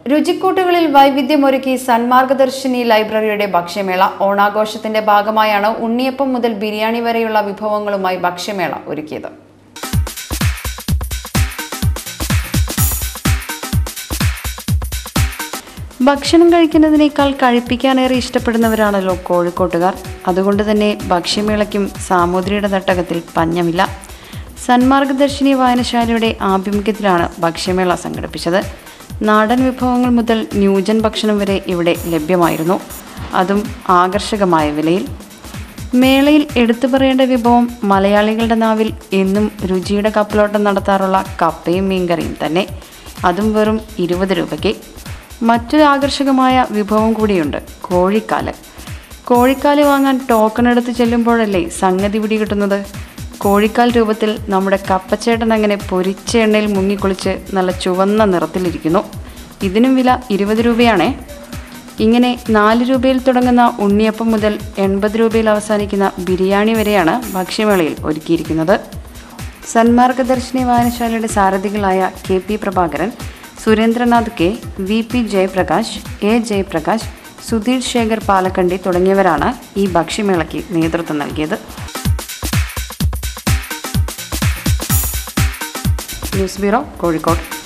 രുചിക്കൂട്ടുകളിൽ വൈവിധ്യമൊരുക്കി സന്മാർഗദർശിനി ലൈബ്രറിയുടെ ഭക്ഷ്യമേള ഓണാഘോഷത്തിന്റെ ഭാഗമായാണ് ഉണ്ണിയപ്പം മുതൽ ബിരിയാണി വരെയുള്ള വിഭവങ്ങളുമായി ഭക്ഷ്യമേള ഒരുക്കിയത് ഭക്ഷണം കഴിക്കുന്നതിനേക്കാൾ കഴിപ്പിക്കാനേറെ ഇഷ്ടപ്പെടുന്നവരാണല്ലോ കോഴിക്കോട്ടുകാർ അതുകൊണ്ട് തന്നെ ഭക്ഷ്യമേളയ്ക്കും സാമൂതിരിയുടെ തട്ടകത്തിൽ പഞ്ഞമില്ല സന്മാർഗദർശിനി വായനശാലയുടെ ആഭിമുഖ്യത്തിലാണ് ഭക്ഷ്യമേള സംഘടിപ്പിച്ചത് നാടൻ വിഭവങ്ങൾ മുതൽ ന്യൂജൻ ഭക്ഷണം വരെ ഇവിടെ ലഭ്യമായിരുന്നു അതും ആകർഷകമായ വിലയിൽ മേളയിൽ എടുത്തു പറയേണ്ട വിഭവം മലയാളികളുടെ നാവിൽ എന്നും രുചിയുടെ കപ്പലോട്ടം നടത്താറുള്ള കപ്പയും മീൻകറിയും തന്നെ അതും വെറും ഇരുപത് രൂപയ്ക്ക് മറ്റൊരു ആകർഷകമായ വിഭവം കൂടിയുണ്ട് കോഴിക്കാല് കോഴിക്കാല് വാങ്ങാൻ ടോക്കൺ എടുത്ത് ചെല്ലുമ്പോഴല്ലേ സംഗതി പിടികിട്ടുന്നത് കോഴിക്കാൽ രൂപത്തിൽ നമ്മുടെ കപ്പച്ചേട്ടൻ അങ്ങനെ പൊരിച്ച എണ്ണയിൽ മുങ്ങിക്കുളിച്ച് നല്ല ചുവന്ന നിറത്തിലിരിക്കുന്നു ഇതിനും വില ഇരുപത് രൂപയാണേ ഇങ്ങനെ നാല് രൂപയിൽ തുടങ്ങുന്ന ഉണ്ണിയപ്പം മുതൽ എൺപത് രൂപയിൽ അവസാനിക്കുന്ന ബിരിയാണി വരെയാണ് ഭക്ഷ്യമേളയിൽ ഒരുക്കിയിരിക്കുന്നത് സന്മാർഗദർശിനി വായനശാലയുടെ സാരഥികളായ K P Prabhakaran Surendranath K V P Jayaprakash A Jayaprakash Sudheer Shekhar Palakkandi തുടങ്ങിയവരാണ് ഈ ഭക്ഷ്യമേളയ്ക്ക് നേതൃത്വം നൽകിയത് ന്യൂസ് ബ്യൂറോ കോഴിക്കോട്